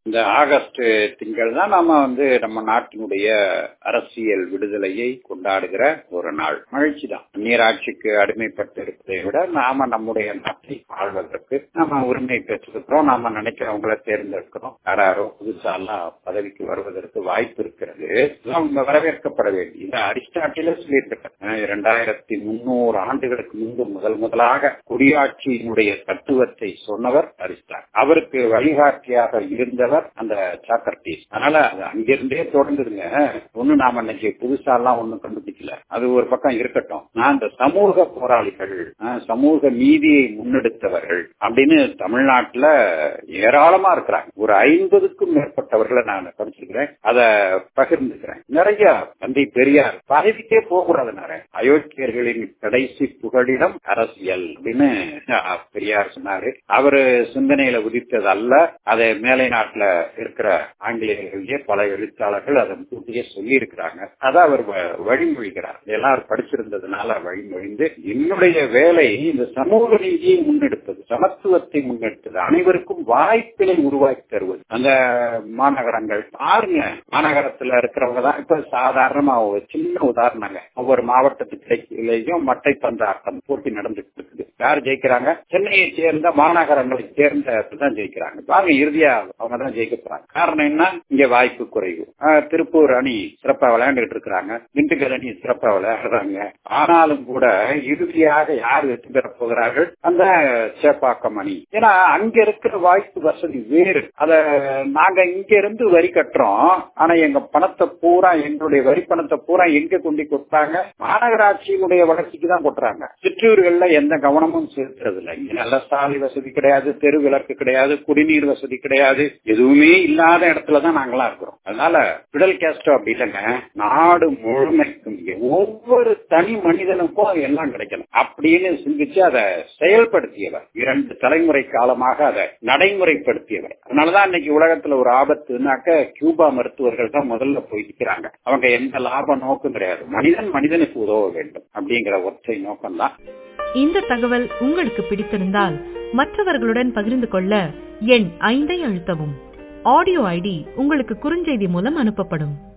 இந்த ஆகஸ்ட் திங்கள் தான் நாம வந்து நம்ம நாட்டினுடைய அரசியல் விடுதலையை கொண்டாடுகிற ஒரு நாள் மகிழ்ச்சி தான் நீராட்சிக்கு அடிமைப்பட்டு இருப்பதை விட நாம நம்முடைய நாட்டை ஆள்வதற்கு நாம உரிமை பெற்றிருக்கிறோம் நாம நினைக்கிறவங்கள தேர்ந்தெடுக்கிறோம் யாராரோ புதுசாலாம் பதவிக்கு வருவதற்கு வாய்ப்பு இருக்கிறது இதெல்லாம் வரவேற்கப்பட வேண்டிய இதை அரிஸ்டாட்டில சொல்லியிருக்கிறார் இரண்டாயிரத்தி முன்னூறு ஆண்டுகளுக்கு முன்பு முதல் முதலாக குடியாட்சியினுடைய தத்துவத்தை சொன்னவர் அரிஸ்டாட் அவருக்கு வழிகாட்டியாக இருந்தவர் அந்த சாக்ரட்டிஸ் அதனால அது அங்கிருந்தே தொடர்ந்துருங்க ஒண்ணு நாம இன்னைக்கு புதுசா எல்லாம் ஒண்ணும் கண்டுபிடிக்கல அது ஒரு பக்கம் இருக்கட்டும் நான் இந்த சமூக போராளிகள் சமூக நீதியை முன்னெடுத்தவர்கள் அப்படின்னு தமிழ்நாட்டுல ஏராளமா இருக்கிறாங்க ஒரு ஐம்பதுக்கும் மேற்பட்டவர்களை நான் படிச்சிருக்கிறேன் அதை பகிர்ந்துக்கிறேன் நிறைய தந்தை பெரியார் பதவிக்கே போகக்கூடாது நிறைய அயோக்கியர்களின் கடைசி புகழிடம் அரசியல் அப்படின்னு பெரியார் சொன்னாரு அவரு சிந்தனையில உதித்தது அல்ல அதை மேலை நாட்டுல இருக்கிற ஆங்கிலேயர்களே பல எழுத்தாளர்கள் அதை கூட்டியே சொல்லி இருக்கிறாங்க அதை அவர் வழிமொழிகிறார் இதெல்லாம் படிச்சிருந்ததுனால வழிமொழிந்து என்னுடைய வேலை இந்த சமூக நீதியை முன்னெடுப்பது சமத்துவத்தை முன்னெடுத்தது அனைவருக்கும் வாய்ப்பினை உருவாக்கி தருவது அந்த மாநகரங்கள் பாருங்க மாநகரத்துல இருக்கிறவங்க தான் இப்ப சாதாரணமா ஒரு சின்ன உதாரணங்க ஒவ்வொரு மாவட்டத்துக்கிடையிலையும் மட்டை பந்து ஆட்டம் போட்டி நடந்துட்டு இருக்குது யார் ஜெயிக்கிறாங்க சென்னையை சேர்ந்த மாநகரங்களை சேர்ந்த தான் ஜெயிக்கிறாங்க பாருங்க இறுதியா அவங்க தான் ஜெயிக்க போறாங்க காரணம் என்ன இங்க வாய்ப்பு குறைவு திருப்பூர் அணி சிறப்பா விளையாண்டுட்டு இருக்கிறாங்க திண்டுக்கல் அணி சிறப்பா விளையாடுறாங்க ஆனாலும் கூட இறுதியாக யார் வெற்றி பெற போகிறார்கள் அந்த சேப்பாக்கம் அணி ஏன்னா அங்க இருக்கிற வாய்ப்பு வசதி வேறு அத நாங்க இங்க இருந்து வரி கட்டுறோம் ஆனா எங்க பணத்தை பூரா எங்களுடைய வரி பணத்தை பூரா எங்க கொண்டு கொட்டாங்க மாநகராட்சியினுடைய வளர்ச்சிக்கு தான் கொட்டுறாங்க சிற்றூர்கள்ல எந்த கவனமும் செலுத்துறது இல்லை இங்க நல்ல சாலை வசதி கிடையாது தெரு விளக்கு கிடையாது குடிநீர் வசதி கிடையாது எதுவுமே இல்லாத இடத்துலதான் நாங்களாம் இருக்கிறோம் அதனால பிடல் கேஸ்டோ அப்படி இல்லைங்க நாடு முழுமைக்கும் ஒவ்வொரு தனி மனிதனுக்கும் எல்லாம் கிடைக்கணும் அப்படின்னு சிந்திச்சு அதை செயல்படுத்தியவர் இரண்டு தலைமுறை காலமாக அதை நடைமுறைப்படுத்தியவர் அதனாலதான் இன்னைக்கு உலகத்துல ஒரு ஆபத்துனாக்க கியூபா மருத்துவர்கள் தான் முதல்ல போய் நிற்கிறாங்க அவங்க எந்த லாப நோக்கம் கிடையாது மனிதன் மனிதனுக்கு உதவ வேண்டும் அப்படிங்கிற ஒற்றை நோக்கம் தான் இந்த தகவல் உங்களுக்கு பிடித்திருந்தால் மற்றவர்களுடன் பகிர்ந்து கொள்ள எண் ஐந்தை அழுத்தவும் ஆடியோ ஐடி உங்களுக்கு குறுஞ்செய்தி மூலம் அனுப்பப்படும்